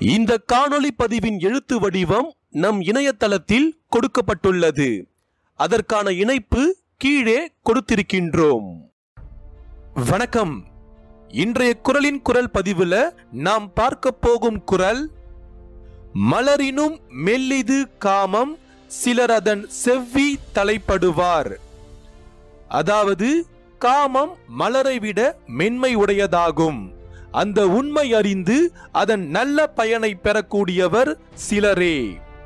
இந்த காணொளி பதிவின் எழுத்து வடிவம் நம் இணையதளத்தில் கொடுக்கப்பட்டுள்ளது அதற்கான இணைப்பு கீழே கொடுத்திருக்கின்றோம் வணக்கம் இன்றைய குரலின் குரல் பதிவுல நாம் பார்க்க போகும் குரல் மலரினும் மெல்லிது காமம் சிலர் அதன் செவ்வி தலைப்படுவார் அதாவது காமம் மலரை விட மென்மை உடையதாகும் அந்த உண்மை அறிந்து அதன் நல்ல பயனை பெறக்கூடியவர் சிலரே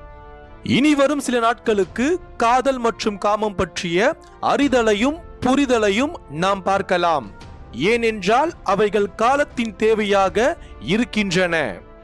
இனி வரும் சில நாட்களுக்கு காதல் மற்றும் காமம் பற்றிய அறிதலையும் புரிதலையும் நாம் பார்க்கலாம் ஏனென்றால் அவைகள் காலத்தின் தேவையாக இருக்கின்றன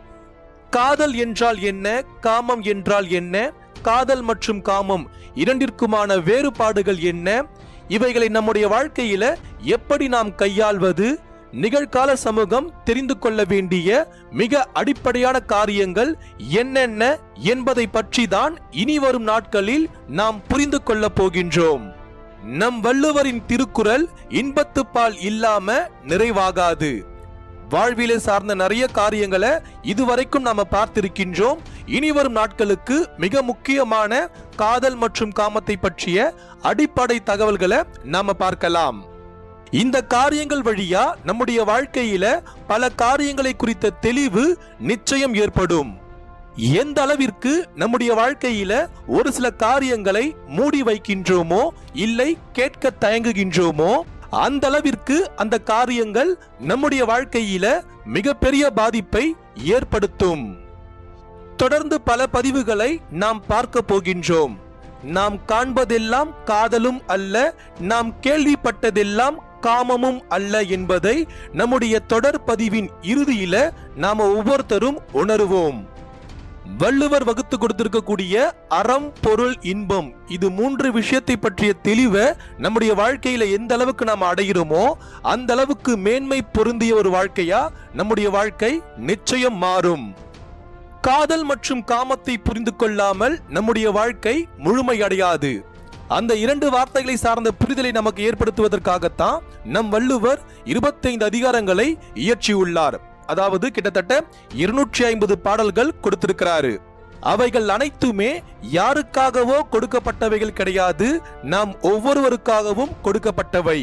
காதல் என்றால் என்ன காமம் என்றால் என்ன காதல் மற்றும் காமம் இரண்டிற்குமான வேறுபாடுகள் என்ன இவைகளை நம்முடைய வாழ்க்கையில எப்படி நாம் கையாள்வது நிகழ்கால சமூகம் தெரிந்து கொள்ள வேண்டிய மிக அடிப்படையான காரியங்கள் என்னென்ன என்பதை பற்றி தான் இனி வரும் நாட்களில் நாம் புரிந்து கொள்ள போகின்றோம் நம் வள்ளுவரின் திருக்குறள் இன்பத்துப்பால் இல்லாம நிறைவாகாது வாழ்விலே சார்ந்த நிறைய காரியங்களை இதுவரைக்கும் நாம பார்த்திருக்கின்றோம் இனி வரும் நாட்களுக்கு மிக முக்கியமான காதல் மற்றும் காமத்தை பற்றிய அடிப்படை தகவல்களை நாம பார்க்கலாம் இந்த காரியங்கள் வழியா நம்முடைய வாழ்க்கையில பல காரியங்களை குறித்த தெளிவு நிச்சயம் ஏற்படும் எந்த அளவிற்கு நம்முடைய வாழ்க்கையில ஒரு சில காரியங்களை மூடி வைக்கின்றோமோ இல்லை கேட்க தயங்குகின்றோமோ அந்த அளவிற்கு அந்த காரியங்கள் நம்முடைய வாழ்க்கையில மிகப்பெரிய பாதிப்பை ஏற்படுத்தும் தொடர்ந்து பல பதிவுகளை நாம் பார்க்க போகின்றோம் நாம் காண்பதெல்லாம் காதலும் அல்ல நாம் கேள்விப்பட்டதெல்லாம் காமமும் அல்ல என்பதை நம்முடைய தொடர் பதிவின் இறுதியில நாம ஒவ்வொருத்தரும் உணருவோம் வள்ளுவர் வகுத்து கொடுத்திருக்கக்கூடிய அறம் பொருள் இன்பம் இது மூன்று விஷயத்தை பற்றிய தெளிவை நம்முடைய வாழ்க்கையில எந்த அளவுக்கு நாம் அடைகிறோமோ அந்த அளவுக்கு மேன்மை பொருந்திய ஒரு வாழ்க்கையா நம்முடைய வாழ்க்கை நிச்சயம் மாறும் காதல் மற்றும் காமத்தை புரிந்து கொள்ளாமல் நம்முடைய வாழ்க்கை முழுமையடையாது அந்த இரண்டு வார்த்தைகளை சார்ந்த புரிதலை நமக்கு ஏற்படுத்துவதற்காகத்தான் நம் வள்ளுவர் இருபத்தைந்து அதிகாரங்களை இயற்றியுள்ளார் அதாவது கிட்டத்தட்ட இருநூற்றி ஐம்பது பாடல்கள் கொடுத்திருக்கிறாரு அவைகள் அனைத்துமே யாருக்காகவோ கொடுக்கப்பட்டவைகள் கிடையாது நாம் ஒவ்வொருவருக்காகவும் கொடுக்கப்பட்டவை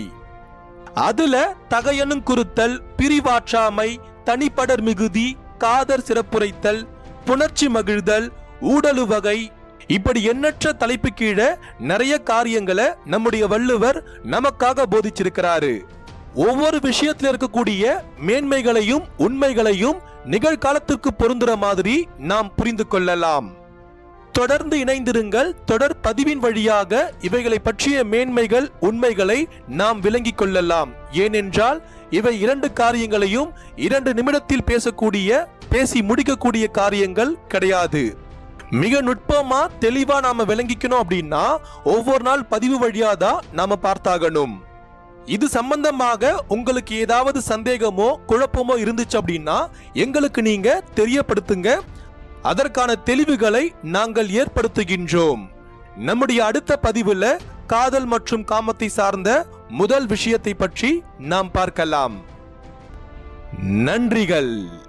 அதுல தகையனும் குறுத்தல் பிரிவாற்றாமை தனிப்படர் மிகுதி காதர் சிறப்புரைத்தல் புணர்ச்சி மகிழ்தல் ஊடலு வகை இப்படி எண்ணற்ற தலைப்பு கீழே நிறைய காரியங்களை நம்முடைய வள்ளுவர் நமக்காக போதிச்சிருக்கிறாரு ஒவ்வொரு விஷயத்தில் இருக்கக்கூடிய மேன்மைகளையும் உண்மைகளையும் நிகழ்காலத்திற்கு பொருந்துற மாதிரி நாம் புரிந்து கொள்ளலாம் தொடர்ந்து இணைந்திருங்கள் தொடர் பதிவின் வழியாக இவைகளை பற்றிய மேன்மைகள் உண்மைகளை நாம் விளங்கிக் கொள்ளலாம் ஏனென்றால் இவை இரண்டு காரியங்களையும் இரண்டு நிமிடத்தில் பேசக்கூடிய பேசி முடிக்கக்கூடிய காரியங்கள் கிடையாது மிக நுட்பமா தெளிவா நாம விளங்கிக்கணும் அப்படின்னா ஒவ்வொரு நாள் பதிவு வழியா தான் நாம பார்த்தாகணும் இது சம்பந்தமாக உங்களுக்கு ஏதாவது சந்தேகமோ குழப்பமோ இருந்துச்சு அப்படின்னா எங்களுக்கு நீங்க தெரியப்படுத்துங்க அதற்கான தெளிவுகளை நாங்கள் ஏற்படுத்துகின்றோம் நம்முடைய அடுத்த பதிவுல காதல் மற்றும் காமத்தை சார்ந்த முதல் விஷயத்தை பற்றி நாம் பார்க்கலாம் நன்றிகள்